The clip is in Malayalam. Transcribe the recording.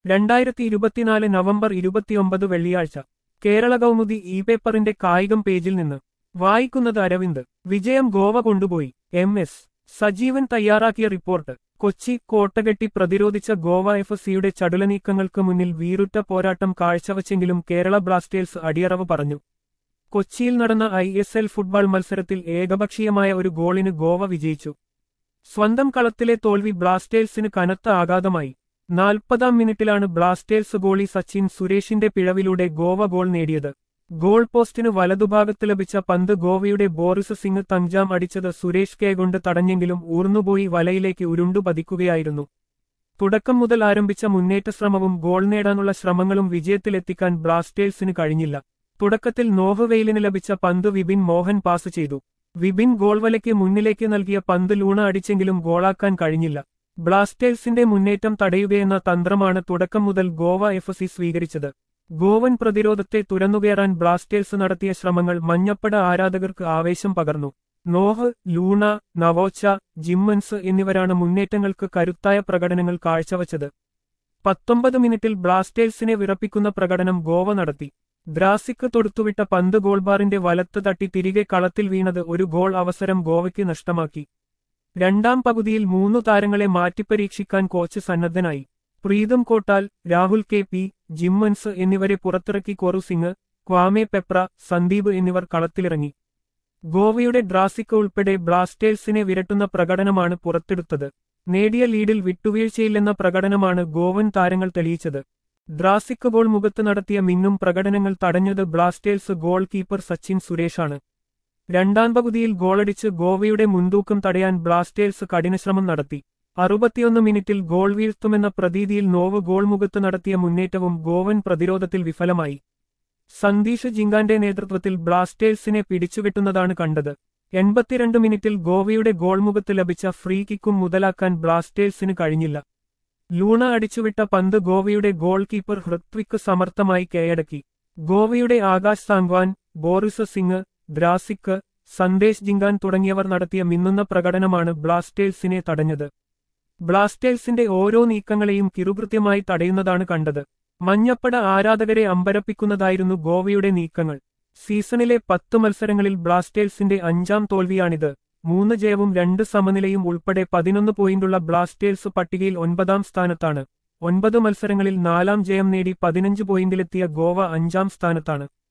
രണ്ടായിരത്തി ഇരുപത്തിനാല് നവംബർ ഇരുപത്തിയൊമ്പത് വെള്ളിയാഴ്ച കേരള കൗമുദി ഇ പേപ്പറിന്റെ കായികം പേജിൽ നിന്ന് വായിക്കുന്നത് അരവിന്ദ് വിജയം ഗോവ കൊണ്ടുപോയി എം എസ് സജീവൻ തയ്യാറാക്കിയ റിപ്പോർട്ട് കൊച്ചി കോട്ടകെട്ടി പ്രതിരോധിച്ച ഗോവ എഫ് സിയുടെ ചടുലനീക്കങ്ങൾക്ക് മുന്നിൽ വീറുറ്റ പോരാട്ടം കാഴ്ചവച്ചെങ്കിലും കേരള ബ്ലാസ്റ്റേഴ്സ് അടിയറവ് പറഞ്ഞു കൊച്ചിയിൽ നടന്ന ഐ എസ് എൽ ഫുട്ബോൾ മത്സരത്തിൽ ഏകപക്ഷീയമായ ഒരു ഗോളിന് ഗോവ വിജയിച്ചു സ്വന്തം കളത്തിലെ തോൽവി ബ്ലാസ്റ്റേഴ്സിന് കനത്ത ആഘാതമായി നാൽപ്പതാം മിനിറ്റിലാണ് ബ്ലാസ്റ്റേഴ്സ് ഗോളി സച്ചിൻ സുരേഷിന്റെ പിഴവിലൂടെ ഗോവ ഗോൾ നേടിയത് ഗോൾ പോസ്റ്റിന് വലതുഭാഗത്ത് ലഭിച്ച പന്ത് ഗോവയുടെ ബോറിസ് സിംഗ് തഞ്ചാം അടിച്ചത് സുരേഷ് കെ കൊണ്ട് തടഞ്ഞെങ്കിലും ഊർന്നുപോയി വലയിലേക്ക് ഉരുണ്ടു പതിക്കുകയായിരുന്നു തുടക്കം മുതൽ ആരംഭിച്ച മുന്നേറ്റ ശ്രമവും ഗോൾ നേടാനുള്ള ശ്രമങ്ങളും വിജയത്തിലെത്തിക്കാൻ ബ്ലാസ്റ്റേഴ്സിന് കഴിഞ്ഞില്ല തുടക്കത്തിൽ നോഹ്വെയിലിന് ലഭിച്ച പന്ത് വിപിൻ മോഹൻ പാസ് ചെയ്തു വിപിൻ ഗോൾവലയ്ക്ക് മുന്നിലേക്ക് നൽകിയ പന്ത് ലൂണ അടിച്ചെങ്കിലും ഗോളാക്കാൻ കഴിഞ്ഞില്ല ബ്ലാസ്റ്റേഴ്സിന്റെ മുന്നേറ്റം തടയുകയെന്ന തന്ത്രമാണ് തുടക്കം മുതൽ ഗോവ എഫ് സി സ്വീകരിച്ചത് ഗോവൻ പ്രതിരോധത്തെ തുരന്നുകയറാൻ ബ്ലാസ്റ്റേഴ്സ് നടത്തിയ ശ്രമങ്ങൾ മഞ്ഞപ്പട ആരാധകർക്ക് ആവേശം പകർന്നു നോഹ് ലൂണ നവോച്ച ജിമ്മൻസ് എന്നിവരാണ് മുന്നേറ്റങ്ങൾക്ക് കരുത്തായ പ്രകടനങ്ങൾ കാഴ്ചവച്ചത് പത്തൊമ്പത് മിനിറ്റിൽ ബ്ലാസ്റ്റേഴ്സിനെ വിറപ്പിക്കുന്ന പ്രകടനം ഗോവ നടത്തി ദ്രാസിക്ക് തൊടുത്തുവിട്ട പന്ത് ഗോൾബാറിന്റെ വലത്ത് തട്ടി തിരികെ കളത്തിൽ വീണത് ഒരു ഗോൾ അവസരം ഗോവയ്ക്ക് നഷ്ടമാക്കി രണ്ടാം പകുതിയിൽ മൂന്നു താരങ്ങളെ മാറ്റിപ്പരീക്ഷിക്കാൻ കോച്ച് സന്നദ്ധനായി Pritam Kotal Rahul K P Jimenez എന്നിവരെ പുറത്തിറക്കി കൊറു സിംഗ് ക്വാമെ പെപ്ര സന്ദീപ് എന്നിവർ കളത്തിലിറങ്ങി ഗോവയുടെ ഡ്രാസിക്ക ഉൾപ്പെടെ ബ്ലാസ്റ്റേഴ്സിനെ വിരട്ടുന്ന പ്രകടനമാണ് പുറത്തെടുത്തത് നേടിയ ലീഡിൽ വിട്ടുവീഴ്ചയില്ലെന്ന പ്രകടനമാണ് ഗോവൻ താരങ്ങൾ തെളിയിച്ചത് ഡ്രാസിക്ക് ഗോൾ മുഖത്ത് നടത്തിയ മിന്നും പ്രകടനങ്ങൾ തടഞ്ഞത് ബ്ലാസ്റ്റേഴ്സ് ഗോൾ കീപ്പർ സച്ചിൻ സുരേഷാണ് രണ്ടാം പകുതിയിൽ ഗോളടിച്ച് ഗോവയുടെ മുൻതൂക്കം തടയാൻ ബ്ലാസ്റ്റേഴ്സ് കഠിനശ്രമം നടത്തി അറുപത്തിയൊന്ന് മിനിറ്റിൽ ഗോൾ വീഴ്ത്തുമെന്ന പ്രതീതിയിൽ നോവ് ഗോൾ മുഖത്ത് നടത്തിയ മുന്നേറ്റവും ഗോവൻ പ്രതിരോധത്തിൽ വിഫലമായി സന്ദീഷ് ജിങ്കാന്റെ നേതൃത്വത്തിൽ ബ്ലാസ്റ്റേഴ്സിനെ പിടിച്ചുകെട്ടുന്നതാണ് കണ്ടത് എൺപത്തിരണ്ട് മിനിറ്റിൽ ഗോവയുടെ ഗോൾ മുഖത്ത് ലഭിച്ച ഫ്രീ കിക്കും മുതലാക്കാൻ ബ്ലാസ്റ്റേഴ്സിന് കഴിഞ്ഞില്ല ലൂണ അടിച്ചുവിട്ട പന്ത് ഗോവയുടെ ഗോൾ കീപ്പർ ഹൃത്വിക്ക് സമർത്ഥമായി കീഴടക്കി ഗോവയുടെ ആകാശ് സാങ്വാൻ ബോറിസ് സിംഗ് ദ്രാസിക്ക് സന്ദേശ് ജിങ്കാൻ തുടങ്ങിയവർ നടത്തിയ മിന്നുന്ന പ്രകടനമാണ് ബ്ലാസ്റ്റേഴ്സിനെ തടഞ്ഞത് ബ്ലാസ്റ്റേഴ്സിന്റെ ഓരോ നീക്കങ്ങളെയും കിറുകൃത്യമായി തടയുന്നതാണ് കണ്ടത് മഞ്ഞപ്പട ആരാധകരെ അമ്പരപ്പിക്കുന്നതായിരുന്നു ഗോവയുടെ നീക്കങ്ങൾ സീസണിലെ പത്ത് മത്സരങ്ങളിൽ ബ്ലാസ്റ്റേഴ്സിന്റെ അഞ്ചാം തോൽവിയാണിത് മൂന്ന് ജയവും രണ്ട് സമനിലയും ഉൾപ്പെടെ പതിനൊന്ന് പോയിന്റുള്ള ബ്ലാസ്റ്റേഴ്സ് പട്ടികയിൽ ഒൻപതാം സ്ഥാനത്താണ് ഒൻപത് മത്സരങ്ങളിൽ നാലാം ജയം നേടി പതിനഞ്ച് പോയിന്റിലെത്തിയ ഗോവ അഞ്ചാം സ്ഥാനത്താണ്